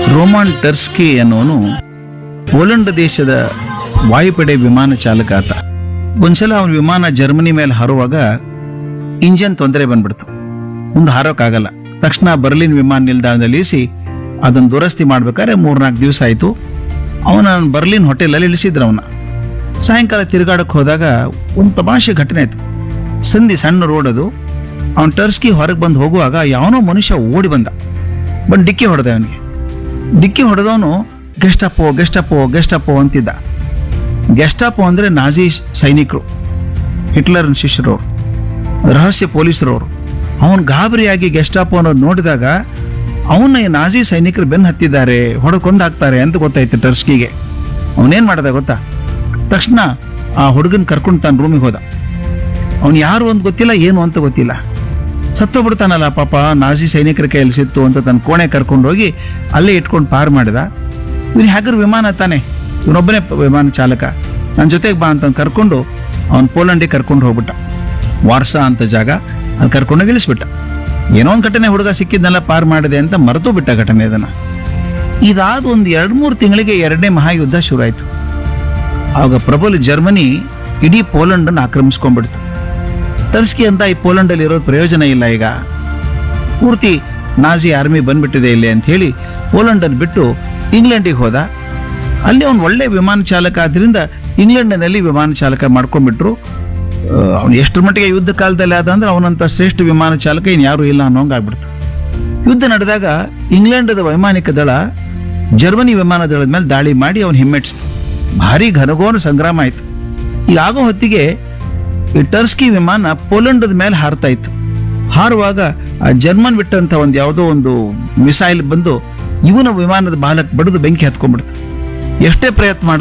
ರೋಮಾನ್ Turski ಅನ್ನೋನು Poland ದೇಶದ ವಾಯುಪಡೆ ವಿಮಾನ ಚಾಲಕ ಆತ ಒಂದ್ಸಲ ಅವನ ವಿಮಾನ ಜರ್ಮನಿ ಮೇಲೆ ಹಾರುವಾಗ ಇಂಜನ್ ತೊಂದರೆ ಬಂದ್ಬಿಡ್ತು ಮುಂದೆ ಹಾರೋಕ್ಕಾಗಲ್ಲ ತಕ್ಷಣ ಬರ್ಲಿನ್ ವಿಮಾನ ನಿಲ್ದಾಣದಲ್ಲಿ ಇಳಿಸಿ ಅದನ್ನು ದುರಸ್ತಿ ಮಾಡ್ಬೇಕಾದ್ರೆ ಮೂರ್ನಾಲ್ಕು ದಿವಸ ಆಯಿತು ಅವನ ಬರ್ಲಿನ್ ಹೋಟೆಲಲ್ಲಿ ಇಳಿಸಿದ್ರು ಅವನ ಸಾಯಂಕಾಲ ತಿರುಗಾಡಕ್ಕೆ ಹೋದಾಗ ಒಂದು ತಮಾಷೆ ಘಟನೆ ಆಯ್ತು ಸಂಧಿ ಸಣ್ಣ ರೋಡ್ ಅದು ಅವನ ಟರ್ಸ್ಕಿ ಹೊರಗೆ ಬಂದು ಹೋಗುವಾಗ ಯಾವನೋ ಮನುಷ್ಯ ಓಡಿ ಬಂದ ಬಂದು ಡಿಕ್ಕಿ ಹೊಡೆದ ಅವನಿಗೆ ಡಿಕ್ಕಿ ಹೊಡೆದವನು ಗೆಸ್ಟಪ್ಪೋ ಗೆಸ್ಟಪ್ಪೋ ಗೆಸ್ಟಪ್ಪೋ ಅಂತಿದ್ದ ಗೆಸ್ಟಾಪೋ ಅಂದರೆ ನಾಜಿ ಸೈನಿಕರು ಹಿಟ್ಲರ್ನ ಶಿಷ್ಯರವರು ರಹಸ್ಯ ಪೊಲೀಸರವರು ಅವನು ಗಾಬರಿಯಾಗಿ ಗೆಸ್ಟಾಪೋ ಅನ್ನೋದು ನೋಡಿದಾಗ ಅವನ್ನ ಈ ನಾಜಿ ಸೈನಿಕರು ಬೆನ್ನು ಹತ್ತಿದ್ದಾರೆ ಹೊಡ್ಕೊಂಡ್ ಹಾಕ್ತಾರೆ ಅಂತ ಗೊತ್ತಾಯ್ತು ಟರ್ಸ್ಕಿಗೆ ಅವನೇನ್ ಮಾಡ್ದ ಗೊತ್ತಾ ತಕ್ಷಣ ಆ ಹುಡುಗನ್ ಕರ್ಕೊಂಡು ತಾನು ರೂಮಿಗೆ ಹೋದ ಅವನು ಯಾರು ಅಂತ ಗೊತ್ತಿಲ್ಲ ಏನು ಅಂತ ಗೊತ್ತಿಲ್ಲ ಸತ್ತೋಗ್ಬಿಡ್ತಾನಲ್ಲ ಪಾಪ ನಾಜಿ ಸೈನಿಕರ ಕೈಯಲ್ಲಿ ಸಿತ್ತು ಅಂತ ತನ್ನ ಕೋಣೆ ಕರ್ಕೊಂಡು ಹೋಗಿ ಅಲ್ಲೇ ಇಟ್ಕೊಂಡು ಪಾರ್ ಮಾಡಿದ ಇವನು ಹ್ಯಾಗರ್ ವಿಮಾನ ತಾನೆ ಇವನೊಬ್ಬನೇ ಪ- ವಿಮಾನ ಚಾಲಕ ನನ್ನ ಜೊತೆಗೆ ಬಾ ಅಂತ ಕರ್ಕೊಂಡು ಅವನು ಪೋಲೆಂಡಿಗೆ ಕರ್ಕೊಂಡು ಹೋಗ್ಬಿಟ್ಟ ವಾರ್ಸಾ ಅಂತ ಜಾಗ ಅಲ್ಲಿ ಕರ್ಕೊಂಡೋಗಿ ಇಳಿಸ್ಬಿಟ್ಟ ಏನೋ ಒಂದು ಘಟನೆ ಹುಡುಗ ಸಿಕ್ಕಿದ್ನೆಲ್ಲ ಪಾರ್ ಮಾಡಿದೆ ಅಂತ ಮರೆತು ಬಿಟ್ಟ ಘಟನೆ ಅದನ್ನ ಇದಾದ ಒಂದು ಎರಡು ಮೂರು ತಿಂಗಳಿಗೆ ಎರಡನೇ ಮಹಾಯುದ್ಧ ಶುರು ಆಯ್ತು ಆಗ ಪ್ರಬಲ ಜರ್ಮನಿ ಇಡೀ ಪೋಲೆಂಡನ್ನು ಆಕ್ರಮಿಸ್ಕೊಂಡ್ಬಿಡ್ತು ಟರ್ಸ್ಕಿ ಅಂತ ಈ ಪೋಲೆಂಡಲ್ಲಿ ಇರೋದು ಪ್ರಯೋಜನ ಇಲ್ಲ ಈಗ ಪೂರ್ತಿ ನಾಜಿ ಆರ್ಮಿ ಬಂದ್ಬಿಟ್ಟಿದೆ ಇಲ್ಲಿ ಅಂತ ಹೇಳಿ ಪೋಲೆಂಡನ್ನು ಬಿಟ್ಟು ಇಂಗ್ಲೆಂಡಿಗೆ ಹೋದ ಅಲ್ಲಿ ಅವನು ಒಳ್ಳೆ ವಿಮಾನ ಚಾಲಕ ಆದ್ರಿಂದ ಇಂಗ್ಲೆಂಡಿನಲ್ಲಿ ವಿಮಾನ ಚಾಲಕ ಮಾಡ್ಕೊಂಡ್ಬಿಟ್ರು ಅವನು ಎಷ್ಟರ ಮಟ್ಟಿಗೆ ಯುದ್ಧ ಕಾಲದಲ್ಲಿ ಆದ ಅಂದ್ರೆ ಅವನಂತ ಶ್ರೇಷ್ಠ ವಿಮಾನ ಚಾಲಕ ಇನ್ ಯಾರು ಇಲ್ಲ ಅನ್ನೋಂಗ್ ಆಗ್ಬಿಡ್ತು ಯುದ್ಧ ನಡೆದಾಗ ಇಂಗ್ಲೆಂಡದ ವೈಮಾನಿಕ ದಳ ಜರ್ಮನಿ ವಿಮಾನ ದಳದ ಮೇಲೆ ದಾಳಿ ಮಾಡಿ ಅವನು ಹಿಮ್ಮೆಟ್ಟಿಸ್ತು ಭಾರಿ ಘನಘೋರ ಸಂಗ್ರಾಮ ಆಯ್ತು ಈಗ ಆಗೋ ಹೊತ್ತಿಗೆ ಈ ಟರ್ಸ್ಕಿ ವಿಮಾನ ಪೋಲೆಂಡದ ಮೇಲೆ ಹಾರ್ತಾ ಇತ್ತು ಹಾರುವಾಗ ಆ ಜರ್ಮನ್ ಬಿಟ್ಟಂತ ಒಂದು ಯಾವುದೋ ಒಂದು ಮಿಸೈಲ್ ಬಂದು ಇವನ ವಿಮಾನದ ಬಾಲಕ್ ಬಡಿದು ಬೆಂಕಿ ಹತ್ಕೊಂಡ್ಬಿಡ್ತು ಎಷ್ಟೇ ಪ್ರಯತ್ನ ಮಾಡಿದ್ರು